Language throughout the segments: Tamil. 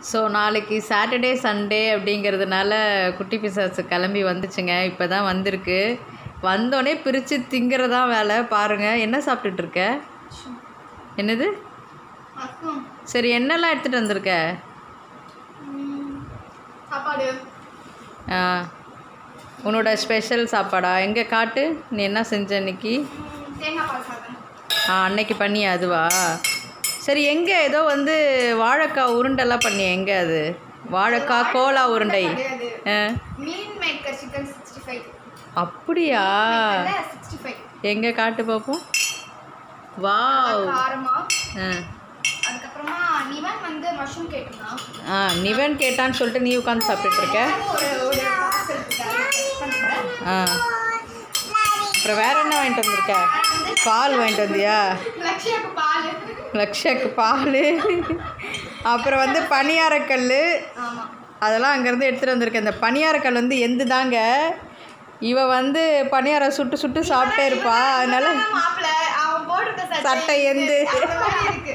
ஸோ நாளைக்கு சாட்டர்டே சண்டே அப்படிங்கிறதுனால குட்டி பிசாசு கிளம்பி வந்துச்சுங்க இப்போ தான் வந்திருக்கு வந்தோடனே பிரித்து திங்கிறதா வேலை பாருங்கள் என்ன சாப்பிட்டுட்டு இருக்க என்னது அப்புறம் சரி என்னெல்லாம் எடுத்துகிட்டு வந்திருக்க ம், சாப்பாடு ஆ, உன்னோட ஸ்பெஷல் சாப்பாடா எங்கே காட்டு நீ என்ன செஞ்ச இன்னைக்கு ம், தேங்காய் பால் சாதம் ஆ அன்னைக்கு பண்ணி அதுவா சரி எங்கே ஏதோ வந்து வாழைக்காய் உருண்டெல்லாம் பண்ணி எங்கே அது வாழைக்காய் கோலா உருண்டை கிடையாது ஆ மீன் மேக்கர் சிக்கன் சிக்ஸ்டி ஃபைவ் அப்படியா சிக்ஸ்டி ஃபைவ் எங்கே காட்டு பார்ப்போம் வாவ் காரமா ஆ அதுக்கப்புறமா நிவன் வந்து மஷ்ரூம் கேட்டிருந்தான் ஆ நிவன் கேட்டான்னு சொல்லிட்டு நீ உட்காந்து சாப்பிட்டுட்டு இருக்க ஒரு ஒரு பார்சல் பண்ணுறேன் ஆ அப்புறம் வேற என்ன வாங்கிட்டு வந்திருக்க பால் வாங்கிட்டு வந்தியா லக்ஷயாக்கு பால் லக்ஷக்கு பால் அப்புறம் வந்து பணியாரக்கல் ஆமாம் அதெல்லாம் அங்கேருந்து எடுத்துகிட்டு வந்திருக்கேன் இந்த பணியாரக்கல் வந்து எந்து தாங்க இவ வந்து பணியாரம் சுட்டு சுட்டு சாப்பிட்டே இருப்பா அதனால மாப்பிள்ள அவன் போட்டிருக்க சட்டை எந்து அந்த மாதிரி இருக்கு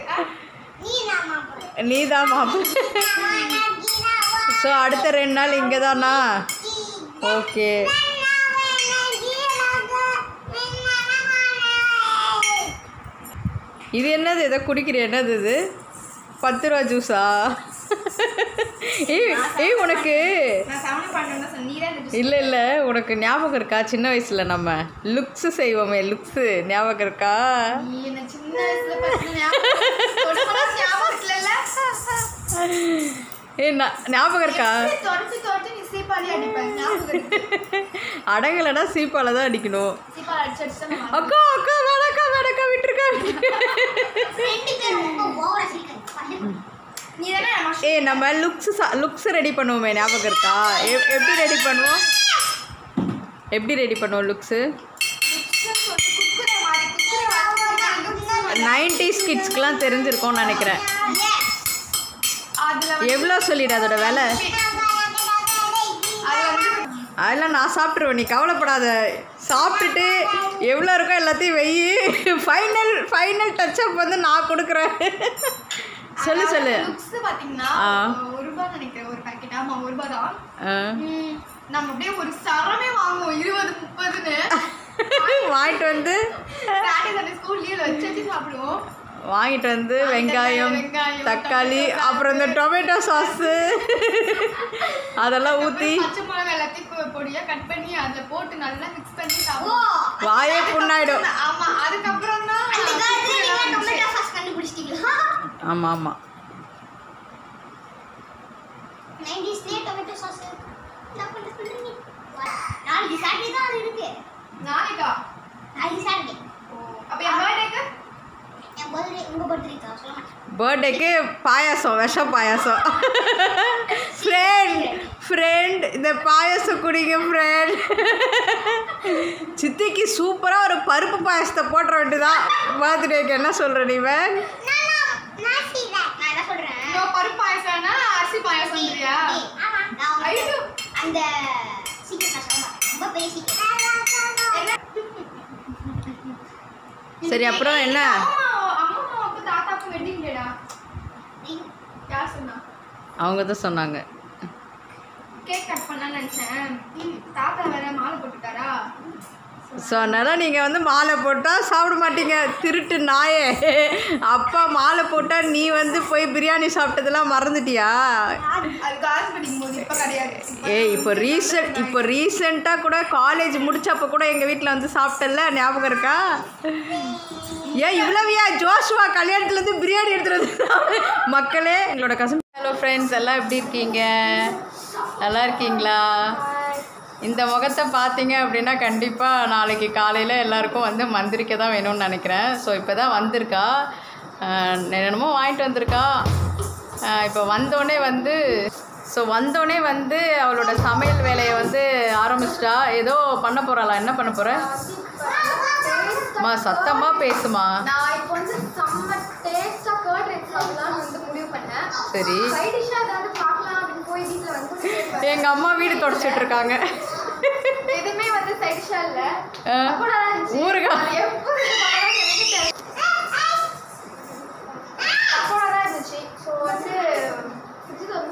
நீ தான் மாப்பிள்ள ஸோ அடுத்த ரெண்டு நாள் இங்கே தானா ஓகே இது என்னது எதை குடிக்கிற என்னது இது பத்து ரூபா ஜூஸா ஏய் ஏய் உனக்கு நான் செவன் பண்ணேன்னு சொன்னேன் நீ தான் இந்த juice இல்லை இல்லை உனக்கு ஞாபகம் இருக்கா சின்ன வயசில் நம்ம லுக்ஸு செய்வோமே லுக்ஸு ஞாபகம் இருக்கா நீ என்ன சின்ன வயசுல பத்தி ஞாபகம் சொல்லும்போது ஞாபகம் இல்லைல்ல? ஏ நான் ஞாபகம் இருக்கா இப்படி தொடச்சு தொடச்சு நீ சீப்பாலே அடிப்பேன். ஞாபகம் இருக்கு. அடங்கலைன்னா சீப்பால் தான் அடிக்கணும் சீப்பால் அடிச்சு அடிச்சு தான் நான் அக்கா அக்கா வேணாக்கா வேணாக்கா விட்டுருக்கா நீ தானே mushroom ஏ நம்ம லுக்ஸ் லுக்ஸ் ரெடி பண்ணுவோமே ஞாபகம் இருக்கா எப்- எப்படி ரெடி பண்ணுவோம் எப்படி ரெடி பண்ணுவோம் லுக்ஸு ன்னு சொல்லிட்டு குக்குற மாதிரி, குக்குற மாதிரி நைன்டிஸ் கிட்ஸ்க்கெலாம் தெரிஞ்சிருக்கோம்னு நினைக்கிறேன் அதுல வந்து- எவ்வளோ சொல்லிடு அதோட விலை அது வந்து அதெல்லாம் நான் சாப்பிட்ருவேன் நீ கவலைப்படாத சாப்பிட்டுட்டு எவ்வளோ இருக்கோ எல்லாத்தையும் வெயி ஃபைனல் ஃபைனல் டச்சப் வந்து நான் கொடுக்குறேன் சொல்லு சொல்லு லுக்ஸ் பாத்தீங்கன்னா ஆ. ஒரு ரூபாய் நினைக்கிறேன் ஒரு பாக்கெட் ஆமா ஒரு ரூபாய் தான் ஆ. ம், நம்ம அப்படியே ஒரு சரமே வாங்குவோம் இருபது முப்பதுன்னு வாங்கிட்டு வந்து சாட்டர்டே சண்டே ஸ்கூல் லீவ்ல வச்சு வச்சு சாப்பிடுவோம் வாங்கிட்டு வந்து வெங்காயம் வெங்காயம், தக்காளி தக்காளி, அப்புறம் இந்த டொமேட்டோ சாஸு அதெல்லாம் ஊற்றி அப்புறம் பச்சை மிளகாய் எல்லாத்தையும் பொ- பொடியா கட் பண்ணி அதுல போட்டு நல்லா மிக்ஸ் பண்ணி சாப்பிடுவோம் வாயே புண்ணாயிடும் ஆமா அதுக்கப்புறம் தான் ஆமாம் ஆமாம் நாளைக்கா ஓ, அப்ப என் பர்த்டேக்கு பர்த்டேக்கு பாயாசம் விஷ பாயாசம் ஃப்ரெண்ட் ஃப்ரெண்ட் இந்த பாயாசம் குடிங்க ஃப்ரெண்ட் சித்திக்கு சூப்பராக ஒரு பருப்பு பாயாசத்தை போட்டுற வேண்டியதான் பர்த்டேக்கு என்ன சொல்கிற நீ இவன் இன்னும் பருப்பு பாயசம்னா அரிசி பாயசம்ன்றியா ஐயோ. அந்த சீக்கிரம் நான் சொல்ல மாட்டேன் ரொம்ப பெரிய சீக்கிரம் சரி அப்புறம் என்ன அம்மா அம்மாவுக்கு தாத்தாவுக்கு வெட்டிங் டேடா யார் சொன்னா அவங்க தான் சொன்னாங்க கேக் கட் பண்ணலாம்னு நினைச்சேன் ம், தாத்தா வேற மாலை போட்டுட்டாரா ஸோ அதனால் நீங்கள் வந்து மாலை போட்டால் சாப்பிட மாட்டீங்க திருட்டு நாயே அப்பா மாலை போட்டால் நீ வந்து போய் பிரியாணி சாப்பிட்டதெல்லாம் மறந்துட்டியா அது காசு படிக்கும் போது இப்ப கிடையாது ஏய் இப்போ ரீசெண்ட் இப்போ ரீசெண்டாக கூட காலேஜ் முடிச்சப்போ கூட எங்கள் வீட்டில் வந்து சாப்பிட்டல ஞாபகம் இருக்கா ஏன் இவ்வளவியா ஜோஷுவா கல்யாணத்துலேருந்து பிரியாணி எடுத்துகிட்டு வந்து மக்களே எங்களோட கசம் ஹலோ ஃப்ரெண்ட்ஸ் எல்லாம் எப்படி இருக்கீங்க நல்லா இருக்கீங்களா இந்த முகத்தை பார்த்தீங்க அப்படின்னா கண்டிப்பாக நாளைக்கு காலையில் எல்லாருக்கும் வந்து மந்திரிக்க தான் வேணும்னு நினைக்கிறேன் ஸோ இப்போ தான் வந்திருக்கா ஆஹ் என்னென்னமோ வாங்கிட்டு வந்திருக்கா ஆஹ் இப்போ வந்தோடனே வந்து ஸோ வந்தோடனே வந்து அவளோட சமையல் வேலையை வந்து ஆரம்பிச்சிட்டா ஏதோ பண்ண போகிறாளா என்ன பண்ண போகிற அம்மா சத்தமாக பேசுமா நான் இப்போ வந்து செம்ம டேஸ்டா கர்ட் ரைஸ் சாப்பிடலாம்னு வந்து முடிவு பண்ணேன் சரி சைட் டிஷ்ஷா ஏதாவது பார்க்கலாம் அப்படின்னு போய் வீட்டில் வந்து எங்கள் அம்மா வீடு தொடச்சிட்டு இருக்காங்க எதுவுமே வந்து சைட் டிஷ்ஷா இல்ல ஆ, பக்கோடா தான் இருந்துச்சு. ஊறுகாய். அது எப்படி பக்கோடான்னு எனக்கு தெரியல. பக்கோடா தான் இருந்துச்சு ஸோ வந்து ஃப்ரிட்ஜில்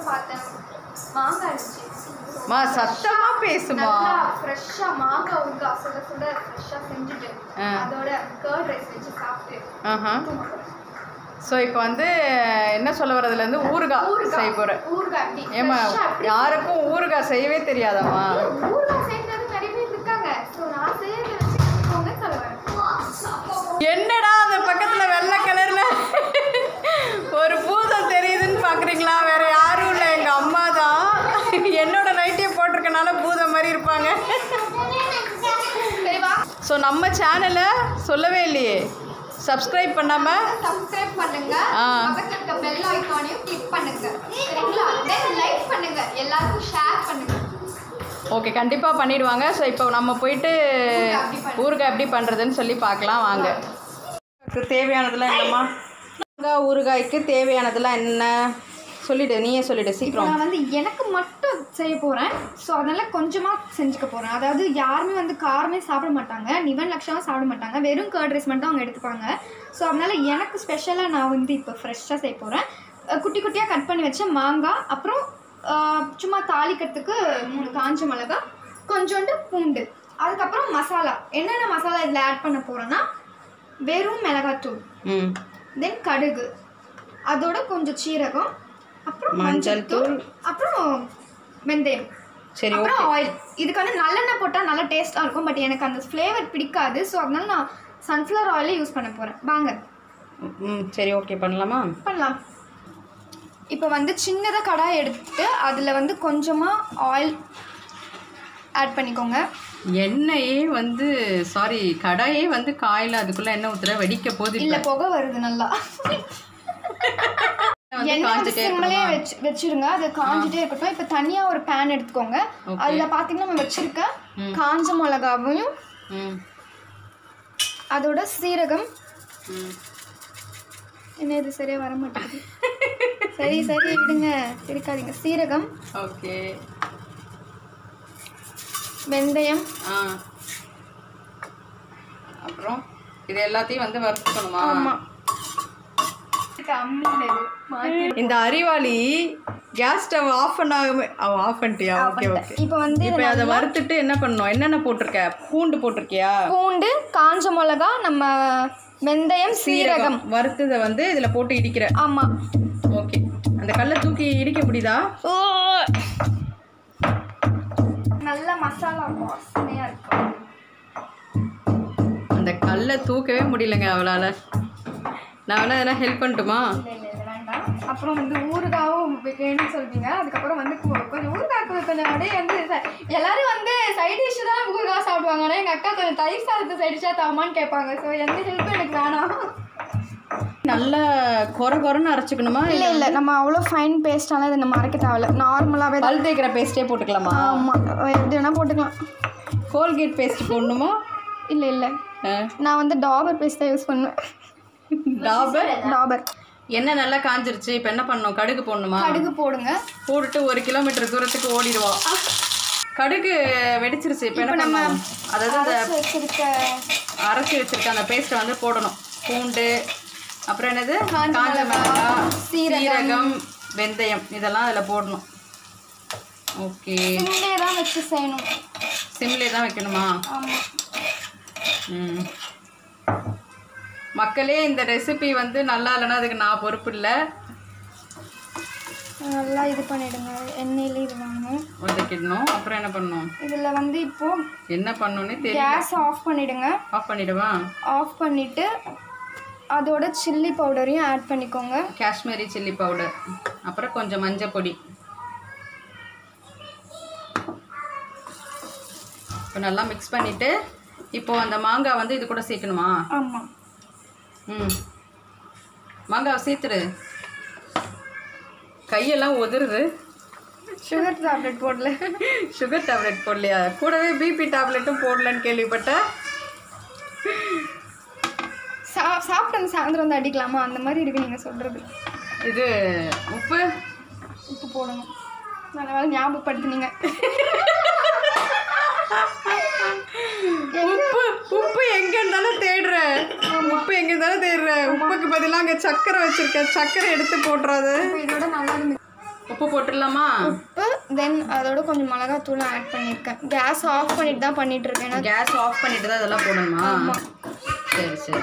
மாங்காய் இருந்துச்சு மா சத்தமா பேசுமா நல்லா ஃப்ரெஷ்ஷாக மாங்காய் ஊறுகாய் சுட சுட ஃப்ரெஷ்ஷாக செஞ்சுட்டு ஆ. அதோட கர்ட் ரைஸ் வச்சு சாப்பிட்டு ஆஹா தூங்க போறேன். ஸோ இப்போ வந்து என்ன சொல்ல வரதுலேருந்து ஊறுகாய் ஊறுகாய். செய்ய போகிறேன் ஊறுகாய் அப்படி ஏமா fresh ஆ அப்படி யாருக்கும் ஊறுகாய் செய்யவே தெரியாதாம்மா ஊறுகாய் செய்யறது நிறைய பேர் இருக்காங்க ஸோ நான் செய்யறத வச்சு கற்றுக்கோங்கன்னு சொல்ல வரேன் என்னடா அந்த பக்கத்தில் வெள்ளை கலரில் ஒரு பூதம் தெரியுதுன்னு பார்க்குறீங்களா வேற யாரும் இல்லை எங்கள் அம்மா தான் என்னோட நைட்டியை போட்டிருக்கனால பூதம் மாதிரி இருப்பாங்க சரி வா ஸோ நம்ம சேனலை சொல்லவே இல்லையே சப்ஸ்கிரைப் பண்ணாமல் சப்ஸ்கிரைப் பண்ணுங்க ஆ. பக்கத்துல இருக்க பெல் ஐகானையும் கிளிக் பண்ணுங்க சரிங்களா தென் லைக் பண்ணுங்க எல்லாருக்கும் ஷேர் பண்ணுங்க ஓகே கண்டிப்பாக பண்ணிடுவாங்க ஸோ இப்போ நம்ம போயிட்டு எப்படி பண்றது? ஊறுகாய் எப்படி பண்ணுறதுன்னு சொல்லி பார்க்கலாம் வாங்க இதுக்கு தேவையானதெல்லாம் என்னம்மா மாங்காய் ஊறுகாய்க்கு தேவையானதெல்லாம் என்ன சொல்லிடு நீயே சொல்லிடு இப்போ சீக்கிரம் நான் வந்து எனக்கு மட்டும் செய்ய போகிறேன் ஸோ அதனால் கொஞ்சமாக செஞ்சுக்க போகிறேன் அதாவது யாருமே வந்து காரமே சாப்பிட மாட்டாங்க நிவன் லட்சமாக சாப்பிட மாட்டாங்க வெறும் கர்ட் ரைஸ் மட்டும் அவங்க எடுத்துப்பாங்க ஸோ அதனால் எனக்கு ஸ்பெஷலாக நான் வந்து இப்போ ஃப்ரெஷ்ஷாக செய்ய போகிறேன் குட்டி குட்டியாக கட் பண்ணி வச்ச மாங்காய் அப்புறம் அஹ், சும்மா தாளிக்கிறதுக்கு மூணு காஞ்ச மிளகா கொஞ்சோண்டு பூண்டு அதுக்கப்புறம் மசாலா என்னென்ன மசாலா இதில் ஆட் பண்ண போகிறேன்னா வெறும் மிளகாத்தூள் ம் தென் கடுகு அதோட கொஞ்சம் சீரகம் அப்புறம் மஞ்சள் மஞ்சள் தூள் அப்புறம் வெந்தயம் சரி அப்புறம் ஆயில் இதுக்கு வந்து நல்லெண்ணெய் போட்டால் நல்லா டேஸ்ட்டாக இருக்கும் பட் எனக்கு அந்த ஃப்ளேவர் பிடிக்காது ஸோ அதனால நான் சன்ஃப்ளவர் ஆயிலே யூஸ் பண்ண போகிறேன் வாங்க ம் சரி ஓகே பண்ணலாமா பண்ணலாம் இப்போ வந்து சின்னதாக கடாய் எடுத்துட்டு அதில் வந்து கொஞ்சமாக ஆயில் ஆட் பண்ணிக்கோங்க எண்ணெயே வந்து சாரி கடாயே வந்து காயில் அதுக்குள்ளே எண்ணெய் ஊற்றுற வெடிக்க போகுது இல்லை புகை வருது நல்லா வந்து எண்ணெய் காஞ்சிட்டே சிம்மிலே இருக்கணுமா? வச்சு வச்சிருங்க அது காஞ்சிட்டே இருக்கட்டும் இப்போ தனியாக ஒரு பேன் எடுத்துக்கோங்க Okay. அதில் பார்த்தீங்கன்னா நம்ம வச்சிருக்க ம். காஞ்ச மிளகாவையும் ம் அதோட சீரகம் ம் என்ன இது சரியா வர மாட்டேங்குது சரி சரி விடுங்க இருக்காதீங்க சீரகம் ஓகே வெந்தயம் ஆ அப்புறம் இது எல்லாத்தையும் வந்து வறுத்துக்கணுமா ஆமாம் இந்த அறிவாளி கேஸ் ஸ்டவ் ஆஃப் பண்ணாம அவ ஆஃப் பண்ணிட்டியா ஓகே ஓகே இப்போ வந்து இப்போ அதை வறுத்துட்டு என்ன பண்ணணும் என்னென்ன போட்டிருக்க பூண்டு போட்டிருக்கியா பூண்டு காஞ்ச மிளகா நம்ம வெந்தயம் சீரகம் வறுத்ததை வந்து இதில் போட்டு இடிக்கிற ஆமாம் ஓகே அந்த கல்லை தூக்கி இடிக்க முடியுதா நல்ல மசாலா வாசனையாக இருக்கும் அந்த கல்லை தூக்கவே முடியலங்க அவளால் நான் வேணா எதனா ஹெல்ப் பண்ணட்டுமா இல்லை இல்லை இது வேண்டாம் அப்புறம் வந்து ஊறுகாவும் வேணும்னு சொல்றீங்க அதுக்கப்புறம் வந்து கொ- கொஞ்சம் ஊறுகாய் கொ- கொஞ்சம் அப்படியே வந்து ச- எல்லாரும் வந்து சைட் டிஷ் தான் ஊறுகாய் சாப்பிடுவாங்க ஆனால் எங்கள் அக்கா கொஞ்சம் தயிர் சாதத்தை சைட் டிஷ்ஷாக தாமான்னு கேட்பாங்க ஸோ எந்த ஹெல்ப்பும் எனக்கு வேணாம் நல்லா கொர கொரன்னு அரைச்சிக்கணுமா இல்லை இல்லை நம்ம அவ்வளோ ஃபைன் பேஸ்டாலாம் இதை நம்ம அரைக்க தேவையில்ல நார்மலாகவே பல் தேய்க்கிற பேஸ்ட்டே போட்டுக்கலாமா ஆமாம் எப்படி வேணால் போட்டுக்கலாம் கோல்கேட் பேஸ்ட் போடணுமா இல்லை இல்லை நான் வந்து டாபர் பேஸ்ட் தான் யூஸ் பண்ணுவேன் டாபர் டாபர் எண்ணெய் நல்லா காஞ்சிருச்சு இப்போ என்ன பண்ணணும் கடுகு போடணுமா கடுகு போடுங்க போட்டுட்டு ஒரு கிலோமீட்டர் தூரத்துக்கு ஓடிடுவோம் கடுகு வெடிச்சிருச்சு இப்போ என்ன இப்போ நம்ம பண்ணணும் அதாவது இந்த அரைச்சு வச்சிருக்க அரைச்சி வச்சிருக்க அந்த பேஸ்ட்டை வந்து போடணும் பூண்டு அப்புறம் என்னது காஞ்ச காஞ்ச மிளகாய், மிளகாய் சீரகம். சீரகம் வெந்தயம் இதெல்லாம் அதில் போடணும் ஓகே சிம்லே தான் வச்சு செய்யணும் சிம்லே தான் வைக்கணுமா ஆமாம் ம் மக்களே இந்த ரெசிபி வந்து நல்லா இல்லைன்னா அதுக்கு நான் பொறுப்பு இல்லை நல்லா இது பண்ணிடுங்க எண்ணெயில இது வாங்கணும் ஒதுக்கிடணும் அப்புறம் என்ன பண்ணணும் இதில் வந்து இப்போ என்ன பண்ணணும்னே தெரியும் கேஸ் ஆஃப் பண்ணிடுங்க ஆஃப் பண்ணிடுவா ஆஃப் பண்ணிட்டு அதோட சில்லி பவுடரையும் ஆட் பண்ணிக்கோங்க காஷ்மீரி சில்லி பவுடர் அப்புறம் கொஞ்சம் மஞ்சள் பொடி இப்போ நல்லா மிக்ஸ் பண்ணிவிட்டு இப்போ அந்த மாங்காய் வந்து இது கூட சேர்க்கணுமா ஆமாம் ம் மாங்காவை சேர்த்துரு கையெல்லாம் உதிருது சுகர் டேப்லெட் போடல சுகர் டேப்லெட் போடலையா கூடவே பிபி டேப்லெட்டும் போடலன்னு கேள்விப்பட்டேன் சா சாப்பிட்டு வந்து சாயந்தரம் வந்து அடிக்கலாமா அந்த மாதிரி இருக்கு நீங்கள் சொல்கிறது இது உப்பு உப்பு போடணும் நல்ல வேலை ஞாபகப்படுத்துனீங்க உப்பு உப்பு எங்க இருந்தாலும் தேடுற உப்பு எங்க இருந்தாலும் தேடுற உப்புக்கு பதிலாக அங்கே சக்கரை வச்சிருக்க சக்கரை எடுத்து போட்டுறாது இப்போ இதோட நல்லா இருந்து இப்போ உப்பு போட்டுடலாமா உப்பு தென் அதோட கொஞ்சம் மிளகாத்தூள் ஆட் பண்ணியிருக்கேன் கேஸ் ஆஃப் பண்ணிட்டு தான் பண்ணிட்டு இருக்கேன் ஏன்னா கேஸ் ஆஃப் பண்ணிட்டு தான் இதெல்லாம் போடணுமா ஆமா. சரி சரி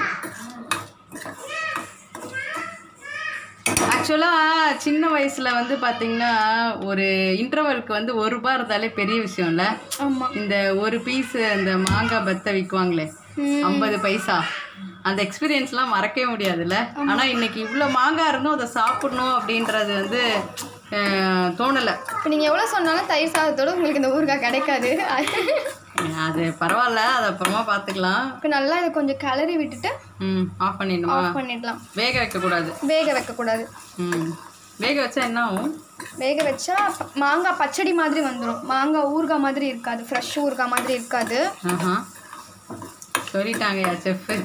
ஆக்சுவலாக சின்ன வயசில் வந்து பார்த்தீங்கன்னா ஒரு இன்டர்வலுக்கு வந்து ஒரு ரூபாய் இருந்தாலே பெரிய விஷயம் இல்லை ஆமாம் இந்த ஒரு பீஸ் இந்த மாங்காய் பத்தை விற்குவாங்களே ஐம்பது பைசா அந்த எக்ஸ்பீரியன்ஸ்லாம் மறக்கவே முடியாதுல்ல ஆனால் இன்னைக்கு இவ்வளோ மாங்காய் இருந்தும் அதை சாப்பிடணும் அப்படின்றது வந்து அஹ், தோணலை இப்போ நீங்கள் எவ்வளோ சொன்னாலும் தயிர் சாதத்தோட உங்களுக்கு இந்த ஊறுகாய் கிடைக்காது அது பரவாயில்ல அது அப்புறமா பார்த்துக்கலாம் இப்போ நல்லா இதை கொஞ்சம் கிளறி விட்டுட்டு ம் ஆஃப் பண்ணிடணுமா ஆஃப் பண்ணிடலாம் வேக வைக்கக்கூடாது வேக வைக்கக்கூடாது ம் வேக வச்சா என்ன ஆகும் வேக வச்சா ப- மாங்காய் பச்சடி மாதிரி வந்துடும் மாங்காய் ஊறுகாய் மாதிரி இருக்காது ஃப்ரெஷ் ஊறுகாய் மாதிரி இருக்காது ஆஹா சொல்லிட்டாங்கய்யா செஃப்பு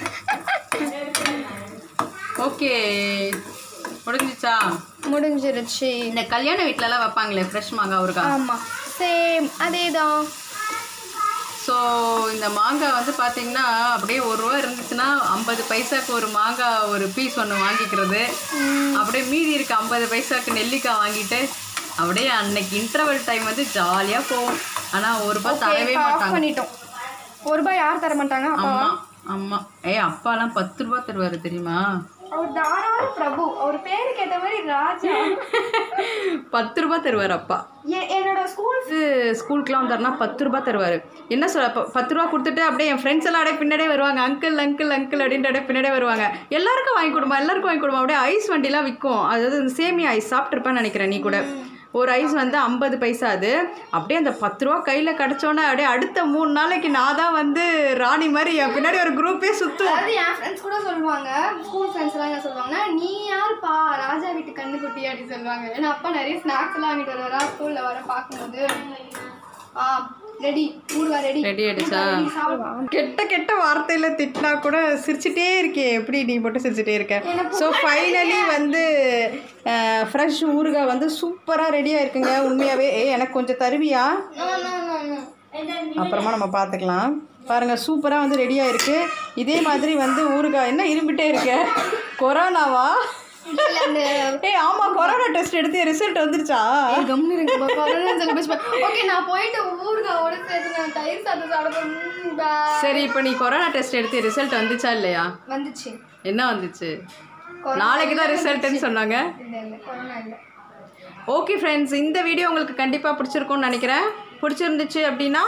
ஓகே முடிஞ்சிச்சா முடிஞ்சிருச்சு இந்த கல்யாண வீட்டிலலாம் வைப்பாங்களே ஃப்ரெஷ் மாங்காய் ஊறுகாய் ஆமாம் சேம் அதே தான் ஸோ இந்த மாங்காய் வந்து பார்த்தீங்கன்னா அப்படியே ஒரு ரூபா இருந்துச்சுன்னா ஐம்பது பைசாக்கு ஒரு மாங்காய் ஒரு பீஸ் ஒன்று வாங்கிக்கிறது அப்படியே மீதி இருக்க ஐம்பது பைசாக்கு நெல்லிக்காய் வாங்கிட்டு அப்படியே அன்னைக்கு இன்டர்வல் டைம் வந்து ஜாலியாக போகும் ஆனால் ஒரு ரூபாய் தரவே ஆஃப் மாட்டாங்க பண்ணிட்டோம் ஒரு ரூபாய் யார் தர மாட்டாங்க அப்பா ஆமா ஆமா ஏய் அப்பாலாம் பத்து ரூபா தருவாரு தெரியுமா அவர் தாராள பிரபு அவர் பேருக்கு ஏற்ற மாதிரி ராஜா பத்து ரூபா தருவார் அப்பா எ- என்னோட ஸ்கூல் இது ஸ்கூலுக்குலாம் வந்தாருன்னா பத்து ரூபா தருவார் என்ன சொல்ல ப- பத்து ரூபா கொடுத்துட்டு அப்படியே என் ஃப்ரெண்ட்ஸ் எல்லாம் அப்படியே பின்னாடியே வருவாங்க அங்கிள் அங்கிள் அங்கிள் அப்படின்ட்டு அப்படியே பின்னாடியே வருவாங்க எல்லாருக்கும் வாங்கி கொடுமா எல்லாருக்கும் வாங்கி கொடுமா அப்படியே ஐஸ் வண்டிலாம் விற்கும் அதாவது இந்த சேமியா ஐஸ் சாப்பிட்ருப்பேன்னு நினைக்கிறேன் நீ கூட ஒரு ஐஸ் வந்து ஐம்பது பைசா அது அப்படியே அந்த பத்து ரூபா கையில் கிடச்சோன்னே அப்படியே அடுத்த மூணு நாளைக்கு நான் தான் வந்து ராணி மாதிரி என் பின்னாடி ஒரு குரூப்பே சுற்றும் அதாவது என் ஃப்ரெண்ட்ஸ் கூட சொல்லுவாங்க ஸ்கூல் ஃப்ரெண்ட்ஸ் எல்லாம் என்ன சொல்லுவாங்கன்னா நீ யாருப்பா ராஜா வீட்டு கண்ணுக்குட்டி அப்படின்னு சொல்லுவாங்க ஏன்னா அப்பா நிறைய ஸ்நாக்ஸ் எல்லாம் வாங்கிட்டு வருவாரா ஸ்கூல்ல வர பார்க்கும்போது ஆ ரெடி ஊருவா ரெடி ரெடி ஆயிடுச்சா சாப்பிடுவான் கெட்ட கெட்ட வார்த்தையில திட்டினா கூட சிரிச்சிட்டே இருக்கே எப்படி நீ மட்டும் சிரிச்சிட்டே இருக்க ஸோ ஃபைனலி வந்து ஃப்ரெஷ் ஊறுகாய் வந்து சூப்பராக ரெடியாக இருக்குங்க உண்மையாகவே ஏ எனக்கு கொஞ்சம் தருவியா அப்புறமா நம்ம பார்த்துக்கலாம் பாருங்க சூப்பராக வந்து ரெடியாக இருக்கு இதே மாதிரி வந்து ஊறுகாய் என்ன இரும்பிட்டே இருக்க கொரோனாவா இல்ல அந்த ஏய் ஆமாம் கொரோனா டெஸ்ட் எடுத்து ரிசல்ட் வந்துருச்சா கம்னு இருக்கு கொரோனா சொல்லி ஓகே நான் போயிட்டு ஊருகாவோட சேர்த்து நான் தயிர் சாதம் சாப்பிட போறேன். Bye. சரி இப்போ நீ கொரோனா டெஸ்ட் எடுத்து ரிசல்ட் வந்துச்சா இல்லையா வந்துச்சு என்ன வந்துச்சு நாளைக்கு தான் ரிசல்ட்டுன்னு சொன்னாங்க இல்ல இல்ல கொரோனா இல்ல ஓகே ஃப்ரெண்ட்ஸ் இந்த வீடியோ உங்களுக்கு கண்டிப்பாக பிடிச்சிருக்கும்னு நினைக்கிறேன் பிடிச்சிருந்துச்சு அப்படின்னா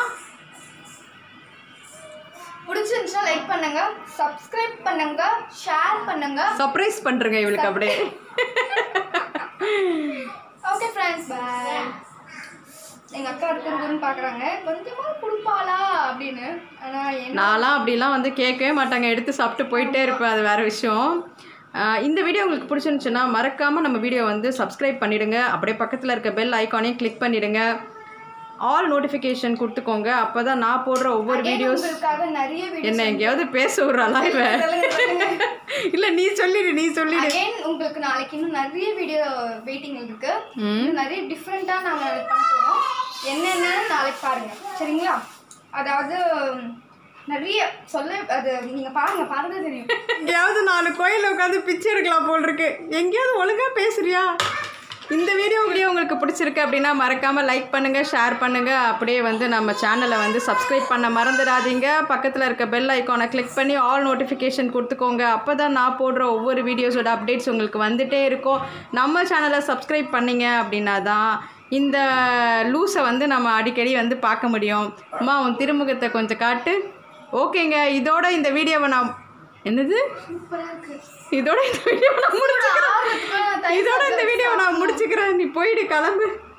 பிடிச்சிருந்துச்சுன்னா லைக் பண்ணுங்க சப்ஸ்கிரைப் பண்ணுங்க ஷேர் பண்ணுங்க சர்ப்ரைஸ் பண்ணுறேங்க இவளுக்கு அப்படியே ஓகே ஃப்ரெண்ட்ஸ் பை எங்க அக்கா இருக்குன்னு பாக்குறாங்க கொஞ்சமா கொடுப்பாளா அப்படின்னு ஆனா என்ன நான்லாம் அப்படிலாம் வந்து கேட்கவே மாட்டாங்க எடுத்து சாப்பிட்டு போயிட்டே இருப்பேன் அது வேறு விஷயம் ஆஹ் இந்த வீடியோ உங்களுக்கு பிடிச்சிருந்துச்சுன்னா மறக்காமல் நம்ம வீடியோ வந்து சப்ஸ்கிரைப் பண்ணிவிடுங்க அப்படியே பக்கத்தில் இருக்க பெல் ஐக்கானையும் கிளிக் பண்ணிவிடுங்க ஆல் நோட்டிஃபிகேஷன் கொடுத்துக்கோங்க அப்போ தான் நான் போடுற ஒவ்வொரு வீடியோஸ் உங்களுக்காக நிறைய வீடியோ என்ன எங்கேயாவது பேச விட்றாளா இவன் இல்லை நீ சொல்லிடு நீ சொல்லிடு அகைன் உங்களுக்கு நாளைக்கு இன்னும் நிறைய வீடியோ வெயிட்டிங் இருக்கு இன்னும் நிறைய டிஃப்ரெண்டா நாங்க பண்ண போறோம் என்னென்னு நாளைக்கு பாருங்க சரிங்களா அதாவது நிறைய சொல்ல அது நீங்க பாருங்க பாருங்க தெரியும் எங்கேயாவது நாலு கோயிலில் உட்காந்து பிச்சை எடுக்கலாம் போல் இருக்கு எங்கேயாவது ஒழுங்கா பேசுறியா இந்த வீடியோ வீடியோ உங்களுக்கு பிடிச்சிருக்கு அப்படின்னா மறக்காமல் லைக் பண்ணுங்கள் ஷேர் பண்ணுங்கள் அப்படியே வந்து நம்ம சேனலை வந்து சப்ஸ்கிரைப் பண்ண மறந்துடாதீங்க பக்கத்தில் இருக்க பெல் ஐக்கானை கிளிக் பண்ணி ஆல் நோட்டிஃபிகேஷன் கொடுத்துக்கோங்க அப்போ தான் நான் போடுற ஒவ்வொரு வீடியோஸோட அப்டேட்ஸ் உங்களுக்கு வந்துட்டே இருக்கும் நம்ம சேனலை சப்ஸ்கிரைப் பண்ணீங்க அப்படின்னா தான் இந்த லூஸை வந்து நம்ம அடிக்கடி வந்து பார்க்க முடியும் அம்மா உன் திருமுகத்தை கொஞ்சம் காட்டு ஓகேங்க இதோட இந்த வீடியோவை நான் என்னது சூப்பரா இருக்கு இதோட இந்த வீடியோவை நான் முடிச்சுக்கிறேன் ஆர்வத்துக்காக நான் தயிர் இதோட இந்த வீடியோவை நான் முடிச்சுக்கிறேன் நீ போயிடு கிளம்பு